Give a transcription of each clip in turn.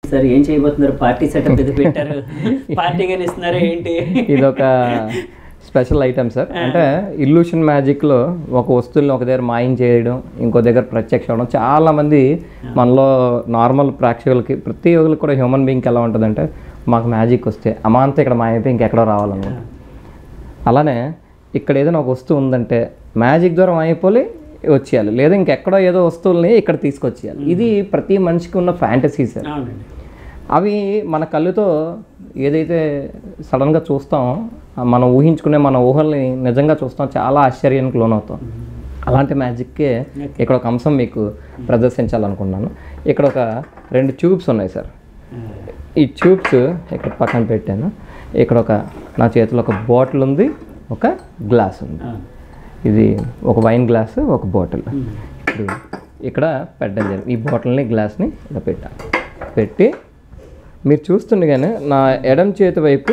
Sir ఏం చేయబోతున్నారు party setup ఇది పెట్టారు పార్టీగా ఇస్తున్నారు ఏంటి ఇది ఒక స్పెషల్ ఐటమ్ సార్ అంటే ఇల్యూషన్ మ్యాజిక్లో ఒక వస్తువుని ఒక దగ్గర మాయం చేయడం ఇంకో దగ్గర ప్రత్యక్ష అవడం చాలా మంది మనలో నార్మల్ ప్రేక్షకులకి ప్రతి ఒక్కరికి కూడా హ్యూమన్ బీయింగ్కి ఎలా ఉంటుందంటే మాకు మ్యాజిక్ వస్తే అమాంత ఇక్కడ మాయమైపోయి ఇంకెక్కడో రావాలన్నమాట అలానే ఇక్కడ ఏదైనా ఒక వస్తువు ఉందంటే మ్యాజిక్ ద్వారా మాయిపోయి వచ్చేయాలి లేదా ఇంకెక్కడో ఏదో వస్తువుల్ని ఇక్కడ తీసుకొచ్చేయాలి ఇది ప్రతి మనిషికి ఉన్న ఫ్యాంటసీ సార్ అవునండి అవి మన కళ్ళుతో ఏదైతే సడన్గా చూస్తామో మనం ఊహించుకునే మన ఊహల్ని నిజంగా చూస్తాం చాలా ఆశ్చర్యానికి లోనవుతాం అలాంటి మ్యాజిక్కే ఇక్కడ ఒక అంశం మీకు ప్రదర్శించాలనుకున్నాను ఇక్కడ ఒక రెండు ట్యూబ్స్ ఉన్నాయి సార్ ఈ ట్యూబ్స్ ఇక్కడ పక్కన పెట్టాను ఇక్కడ ఒక నా చేతిలో ఒక బాటిల్ ఉంది ఒక గ్లాస్ ఉంది ఇది ఒక వైన్ గ్లాస్ ఒక బాటిల్ ఇప్పుడు ఇక్కడ పెట్టడం జరిగింది ఈ బాటిల్ని గ్లాస్ని ఇలా పెట్టాను పెట్టి మీరు చూస్తుండగానే నా ఎడం చేతి వైపు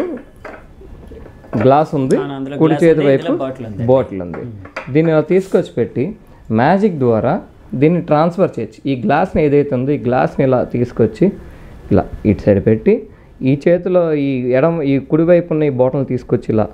గ్లాస్ ఉంది అవును, అందులో కుడి glass చేతి ఉంది, వైపు ఇందులో bottle ఉంది. బాటిల్ ఉంది దీన్ని ఇలా తీసుకొచ్చి పెట్టి మ్యాజిక్ ద్వారా దీన్ని ట్రాన్స్ఫర్ చేయొచ్చు ఈ గ్లాస్ని ఏదైతే ఉందో ఈ గ్లాస్ని ఇలా తీసుకొచ్చి ఇలా ఇటు సైడ్ పెట్టి ఈ చేతిలో ఈ ఎడం ఈ కుడి వైపు ఉన్న ఈ బాటిల్ని తీసుకొచ్చి ఇలా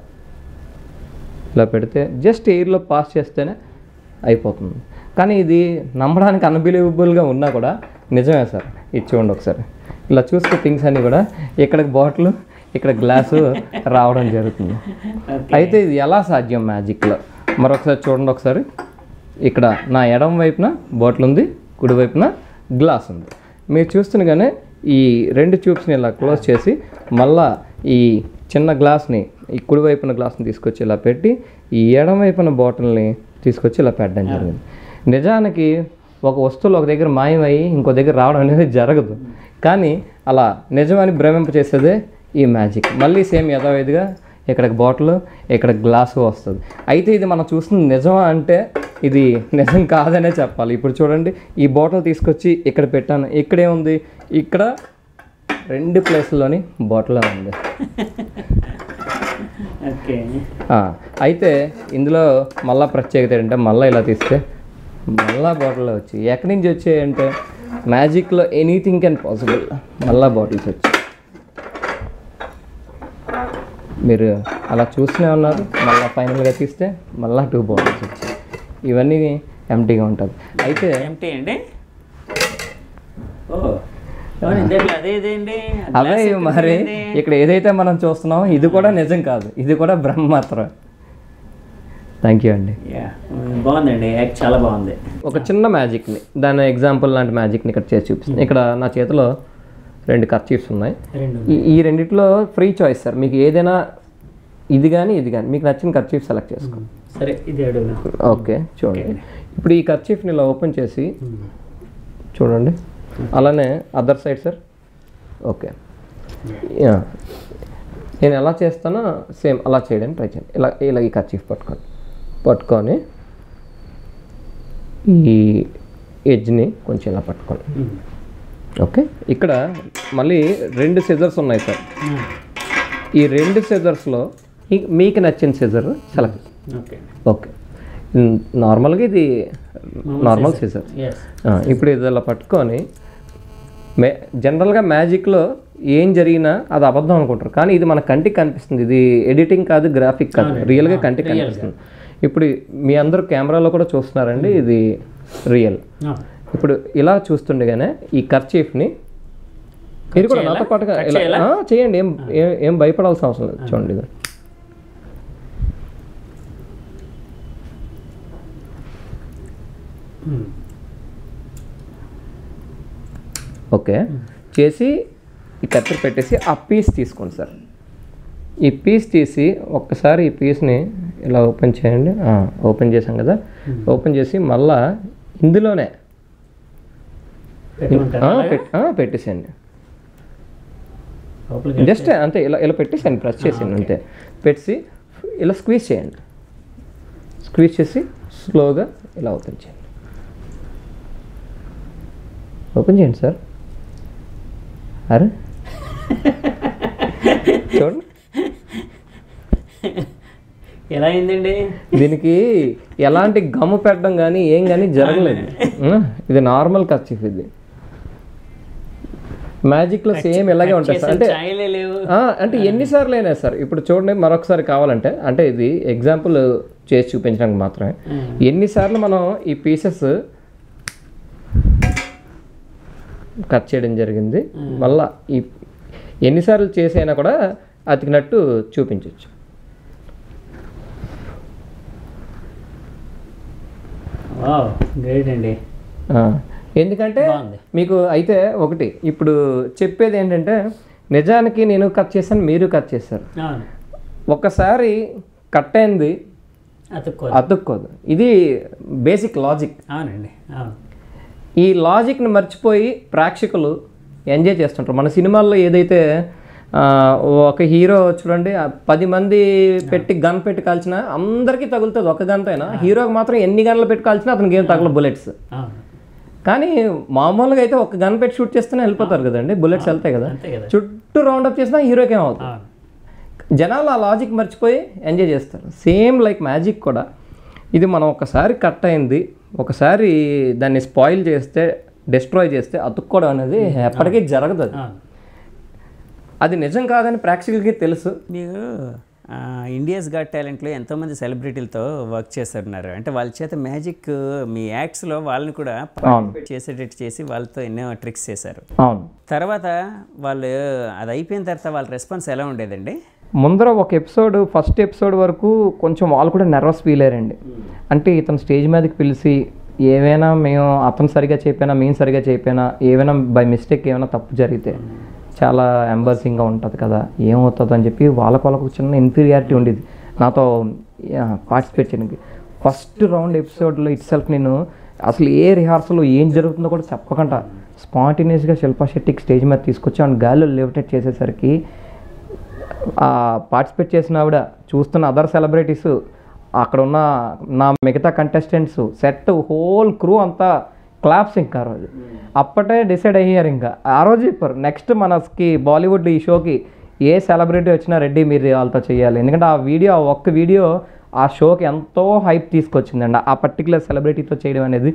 ఇలా పెడితే జస్ట్ ఎయిర్లో పాస్ చేస్తేనే అయిపోతుంది కానీ ఇది నమ్మడానికి అన్బిలీవబుల్గా ఉన్నా కూడా నిజమే సార్ ఇది చూడండి ఒకసారి ఇలా చూస్తే థింగ్స్ అన్నీ కూడా ఇక్కడ బాటిల్ ఇక్కడ గ్లాసు రావడం జరుగుతుంది అయితే ఇది ఎలా సాధ్యం మ్యాజిక్లో మరొకసారి చూడండి ఒకసారి ఇక్కడ నా ఎడం వైపున బాటిల్ ఉంది కుడి వైపున గ్లాస్ ఉంది మీరు చూస్తుండగానే ఈ రెండు ట్యూబ్స్ని ఇలా క్లోజ్ చేసి మళ్ళా ఈ చిన్న గ్లాస్ని ఈ కుడి వైపున గ్లాస్ని తీసుకొచ్చి ఇలా పెట్టి ఈ ఎడం వైపున బాటిల్ని తీసుకొచ్చి ఇలా పెట్టడం జరిగింది నిజానికి ఒక వస్తువులు ఒక దగ్గర మాయమయ్యి ఇంకో దగ్గర రావడం అనేది జరగదు కానీ అలా నిజమని భ్రమింప చేసేదే ఈ మ్యాజిక్ మళ్ళీ సేమ్ యథావిధిగా ఇక్కడ బాటిల్ ఇక్కడ గ్లాసు వస్తుంది అయితే ఇది మనం చూస్తుంది నిజమా అంటే ఇది నిజం కాదనే చెప్పాలి ఇప్పుడు చూడండి ఈ బాటిల్ తీసుకొచ్చి ఇక్కడ పెట్టాను ఇక్కడే ఉంది ఇక్కడ రెండు ప్లేస్లోని బాటిల్ ఉంది ఓకే ఆ, అయితే ఇందులో మళ్ళా ప్రత్యేకత ఏంటంటే మళ్ళీ ఇలా తీస్తే మళ్ళా బాటిల్లో వచ్చి ఎక్కడి నుంచి వచ్చాయంటే మ్యాజిక్లో ఎనీథింగ్ కెన్ పాసిబుల్ మళ్ళా బాటిల్స్ వచ్చాయి మీరు అలా చూస్తూనే ఉన్నారు మళ్ళీ ఫైనల్గా తీస్తే మళ్ళీ టూ బాటిల్స్ వచ్చాయి ఇవన్నీ ఎంటీగా ఉంటుంది అయితే ఏంటి అండి ఓ అవును, ఇందాక అదే ఇదేంటి అవే మరి ఇక్కడ ఏదైతే మనం చూస్తున్నామో ఇది కూడా నిజం కాదు ఇది కూడా బ్రహ్మ మాత్రం థ్యాంక్ యూ అండి యా బాగుందండి యాక్ట్ చాలా బాగుంది ఒక చిన్న మ్యాజిక్ని దాని ఎగ్జాంపుల్ లాంటి మ్యాజిక్ని ఇక్కడ చేసి చూపిస్తుంది ఇక్కడ నా చేతిలో రెండు కర్చీఫ్స్ ఉన్నాయి రెండు ఈ ఈ రెండిట్లో ఫ్రీ చాయిస్ సార్ మీకు ఏదైనా ఇది కానీ ఇది కానీ మీకు నచ్చిన కర్చీఫ్ సెలెక్ట్ చేసుకోండి సరే ఇది అడుగు ఓకే చూడండి ఇప్పుడు ఈ కర్చీఫ్ని ఇలా ఓపెన్ చేసి చూడండి అలానే other side sir okay yeah. నేను ఎలా చేస్తానో సేమ్ అలా చేయడానికి ట్రై చేయండి ఇలా ఇలా ఈ కర్చీఫ్ పట్టుకోండి పట్టుకొని ఈ ఎడ్జ్ని కొంచెం ఇలా పట్టుకోండి ఓకే ఇక్కడ మళ్ళీ రెండు సిజర్స్ ఉన్నాయి సార్ ఈ రెండు సిజర్స్లో మీకు నచ్చిన scissor select okay okay um, నార్మల్గా ఇది నార్మల్ సిజర్ ఎస్ ఇప్పుడు ఇది ఇలా పట్టుకొని మే జనరల్గా మ్యాజిక్లో ఏం జరిగినా అది అబద్ధం అనుకుంటారు కానీ ఇది మన కంటికి కనిపిస్తుంది ఇది ఎడిటింగ్ కాదు గ్రాఫిక్ కాదు రియల్గా కంటికి కనిపిస్తుంది ఇప్పుడు మీ అందరూ కెమెరాలో కూడా చూస్తున్నారండి ఇది రియల్ ఇప్పుడు ఇలా చూస్తుండగానే ఈ కర్చీఫ్ని మీరు కూడా నాతో పాటుగా ఇలా ఆ, చేయండి ఏం ఏం- ఏం భయపడాల్సిన అవసరం లేదు చూడండి ఇది ఓకే చేసి ఈ కత్తెర పెట్టేసి ఆ పీస్ తీసుకోండి సార్ ఈ పీస్ తీసి ఒక్కసారి ఈ పీస్ని ఇలా ఓపెన్ చేయండి ఆ, ఓపెన్ చేసాం కదా ఓపెన్ చేసి మళ్ళా ఇందులోనే ఆ, పెట్- ఆ, పెట్టేసేయండి జస్ట్ అంతే ఇలా ఇలా పెట్టేసేయండి ప్రెస్ చేసేయండి అంతే పెట్టేసి ఇలా స్క్వీజ్ చేయండి స్క్వీజ్ చేసి స్లోగా ఇలా ఓపెన్ చేయండి ఓపెన్ చేయండి సార్ అరే చూడండి ఎలా అయిందండి దీనికి ఎలాంటి గమ్ము పెట్టడం కానీ ఏం కానీ జరగలేదు ఆ, ఇది నార్మల్ కర్చీఫ్ ఇది మ్యాజిక్లో సేమ్ ఇలాగే ఉంటుంది సార్ అంటే ఛాయలే లేవు ఆ, అంటే ఎన్నిసార్లు అయినా సార్ ఇప్పుడు చూడండి మరొకసారి కావాలంటే అంటే ఇది ఎగ్జాంపుల్ చేసి చూపించడానికి మాత్రమే ఎన్నిసార్లు మనం ఈ పీసెస్ కట్ చేయడం జరిగింది మళ్ళా ఈ ఎన్నిసార్లు చేసైనా కూడా అతికినట్టు చూపించవచ్చు వావ్ గ్రేట్ అండి ఆ, ఎందుకంటే బాగుంది. మీకు అయితే ఒకటి ఇప్పుడు చెప్పేది ఏంటంటే నిజానికి నేను కట్ చేశాను మీరు కట్ చేశారు అవును ఒకసారి కట్ అయింది అతుక్కో అతుక్కోదు ఇది బేసిక్ లాజిక్ అవునండి అవును ఈ లాజిక్ని మర్చిపోయి ప్రేక్షకులు ఎంజాయ్ చేస్తుంటారు మన సినిమాల్లో ఏదైతే ఆ, ఒక హీరో చూడండి ఆ పది మంది పెట్టి గన్ పెట్టి కాల్చినా అందరికీ తగులుతుంది ఒక గన్తో అయినా హీరోకి మాత్రం ఎన్ని గన్లు పెట్టి కాల్చినా అతనికి ఏం తగల బుల్లెట్స్ అవును కానీ మామూలుగా అయితే ఒక గన్ పెట్టి షూట్ చేస్తేనే వెళ్ళిపోతారు కదండి బుల్లెట్స్ వెళ్తాయి కదా అంతే కదా చుట్టూ రౌండ్ అప్ చేసినా హీరోకి ఏమవుతుంది అవును జనాలు ఆ లాజిక్ మర్చిపోయి ఎంజాయ్ చేస్తారు సేమ్ లైక్ మ్యాజిక్ కూడా ఇది మనం ఒకసారి కట్ అయింది ఒకసారి దాన్ని స్పాయిల్ చేస్తే డిస్ట్రాయ్ చేస్తే అతుక్కోవడం అనేది ఎప్పటికీ జరగదు అది అవును అది నిజం కాదని ప్రేక్షకులకి తెలుసు మీరు ఆ, ఇండియాస్ గాట్ టాలెంట్లో ఎంతోమంది సెలబ్రిటీలతో వర్క్ చేస్తున్నారు అంటే వాళ్ళ చేత మ్యాజిక్ మీ యాక్ట్స్లో వాళ్ళని కూడా participate చేసేటట్టు చేసి వాళ్ళతో ఎన్నో ట్రిక్స్ చేశారు అవును తర్వాత వాళ్ళు అది అయిపోయిన తర్వాత వాళ్ళ రెస్పాన్స్ ఎలా ఉండేదండి ముందర ఒక ఎపిసోడ్ ఫస్ట్ ఎపిసోడ్ వరకు కొంచెం వాళ్ళు కూడా నర్వస్ ఫీల్ అయ్యారండి అంటే ఇతను స్టేజ్ మీదకి పిలిచి ఏవైనా మేము అతను సరిగా చెప్పినా మేము సరిగా చెప్పినా ఏమైనా బై మిస్టేక్ ఏమైనా తప్పు జరిగితే చాలా ఎంబర్సింగ్గా ఉంటుంది కదా ఏమవుతుంది అని చెప్పి వాళ్ళకు వాళ్ళకు చిన్న ఇన్ఫీరియారిటీ ఉండేది నాతో పార్టిసిపేట్ చేయడానికి ఫస్ట్ రౌండ్ ఎపిసోడ్లో ఇట్ సెల్ఫ్ నేను అసలు ఏ రిహార్సల్ ఏం జరుగుతుందో కూడా చెప్పకుండా స్పాంటేనియస్గా శిల్పా శెట్టికి స్టేజ్ మీద తీసుకొచ్చి ఆమె గాలిలో లిమిటెడ్ చేసేసరికి పార్టిసిపేట్ చేసిన ఆవిడ చూస్తున్న అదర్ సెలబ్రిటీస్ అక్కడ ఉన్న నా మిగతా కంటెస్టెంట్స్ సెట్ హోల్ క్రూ అంతా క్లాప్స్ ఇంకా ఆ రోజు అప్పటే డిసైడ్ అయ్యారు ఇంకా ఆ రోజు చెప్పారు నెక్స్ట్ మనకి బాలీవుడ్ ఈ షోకి ఏ సెలబ్రిటీ వచ్చినా రెడ్డి మీరు వాళ్ళతో చేయాలి ఎందుకంటే ఆ వీడియో ఆ ఒక్క వీడియో ఆ షోకి ఎంతో హైప్ తీసుకొచ్చిందండి ఆ పర్టికులర్ సెలబ్రిటీతో చేయడం అనేది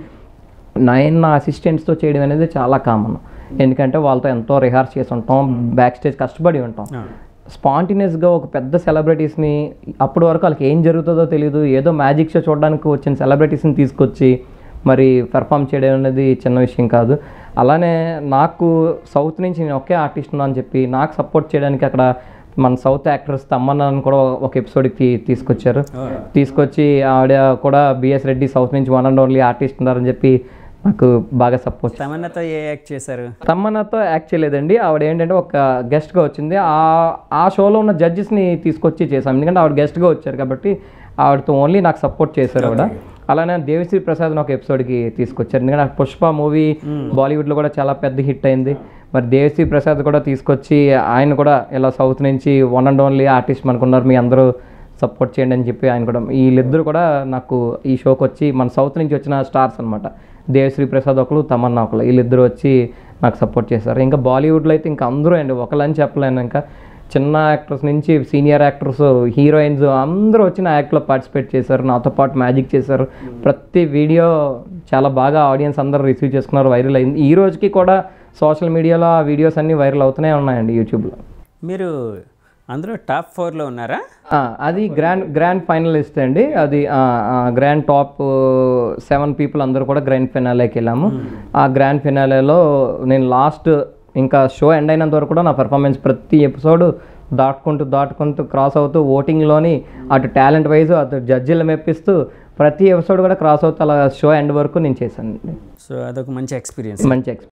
నైన్ అసిస్టెంట్స్తో చేయడం అనేది చాలా కామన్ ఎందుకంటే వాళ్ళతో ఎంతో రిహార్స్ చేసి ఉంటాం బ్యాక్ స్టేజ్ కష్టపడి ఉంటాం స్పాంటినియస్గా ఒక పెద్ద సెలబ్రిటీస్ని అప్పటి వరకు వాళ్ళకి ఏం జరుగుతుందో తెలియదు ఏదో మ్యాజిక్ షో చూడడానికి వచ్చిన సెలబ్రిటీస్ని తీసుకొచ్చి మరి పెర్ఫామ్ చేయడం అనేది చిన్న విషయం కాదు అలానే నాకు సౌత్ నుంచి నేను ఒకే ఆర్టిస్ట్ అని చెప్పి నాకు సపోర్ట్ చేయడానికి అక్కడ మన సౌత్ యాక్టర్స్ తమ్మన్నాను కూడా ఒక ఎపిసోడ్కి తీసుకొచ్చారు తీసుకొచ్చి ఆవిడ కూడా బిఎస్ రెడ్డి సౌత్ నుంచి వన్ అండ్ ఓన్లీ ఆర్టిస్ట్ ఉన్నారని చెప్పి నాకు బాగా సపోర్ట్ తమన్నతో ఏ యాక్ట్ చేశారు తమ్మన్నతో యాక్ట్ చేయలేదండి ఆవిడ ఏంటంటే ఒక గెస్ట్గా వచ్చింది ఆ ఆ షోలో ఉన్న జడ్జెస్ని తీసుకొచ్చి చేశాం ఎందుకంటే ఆవిడ గెస్ట్గా వచ్చారు కాబట్టి ఆవిడతో ఓన్లీ నాకు సపోర్ట్ చేశారు ఆవిడ అలానే దేవిశ్రీ ప్రసాద్ ఒక ఎపిసోడ్కి తీసుకొచ్చారు ఎందుకంటే ఆ పుష్ప మూవీ బాలీవుడ్లో కూడా చాలా పెద్ద హిట్ అయింది మరి దేవిశ్రీ ప్రసాద్ కూడా తీసుకొచ్చి ఆయన కూడా ఇలా సౌత్ నుంచి వన్ అండ్ ఓన్లీ ఆర్టిస్ట్ అనుకున్నారు మీ అందరూ సపోర్ట్ చేయండి అని చెప్పి ఆయన కూడా వీళ్ళిద్దరు కూడా నాకు ఈ షోకి వచ్చి మన సౌత్ నుంచి వచ్చిన స్టార్స్ అనమాట దేవశ్రీ ప్రసాద్ ఒకరు తమన్నా ఒకరు వీళ్ళిద్దరు వచ్చి నాకు సపోర్ట్ చేశారు ఇంకా బాలీవుడ్లో అయితే ఇంకా అందరూ అండి ఒకళ్ళని చెప్పలేను ఇంకా చిన్న యాక్టర్స్ నుంచి సీనియర్ యాక్టర్స్ హీరోయిన్స్ అందరూ వచ్చి నా యాక్ట్లో పార్టిసిపేట్ చేశారు నాతో పాటు మ్యాజిక్ చేశారు ప్రతి వీడియో చాలా బాగా ఆడియన్స్ అందరూ రిసీవ్ చేసుకున్నారు వైరల్ అయింది ఈ రోజుకి కూడా సోషల్ మీడియాలో ఆ వీడియోస్ అన్నీ వైరల్ అవుతూనే ఉన్నాయండి యూట్యూబ్లో మీరు అందులో టాప్ ఫోర్లో ఉన్నారా ఆ, అది గ్రాండ్ గ్రాండ్ ఫైనలిస్ట్ అండి అది ఆ, ఆ, గ్రాండ్ టాప్ సెవెన్ పీపుల్ అందరూ కూడా గ్రాండ్ ఫినాలేకి వెళ్ళాము ఆ గ్రాండ్ ఫినాలేలో నేను లాస్ట్ ఇంకా షో ఎండ్ అయినంత వరకు కూడా నా పెర్ఫార్మెన్స్ ప్రతి ఎపిసోడ్ దాటుకుంటూ దాటుకుంటూ క్రాస్ అవుతూ ఓటింగ్లోని అటు టాలెంట్ వైజ్ అటు జడ్జిలు మెప్పిస్తూ ప్రతి ఎపిసోడ్ కూడా క్రాస్ అవుతూ అలా షో ఎండ్ వరకు నేను చేశాను సో అదొక మంచి ఎక్స్పీరియన్స్ మంచి ఎక్స్పీరియన్స్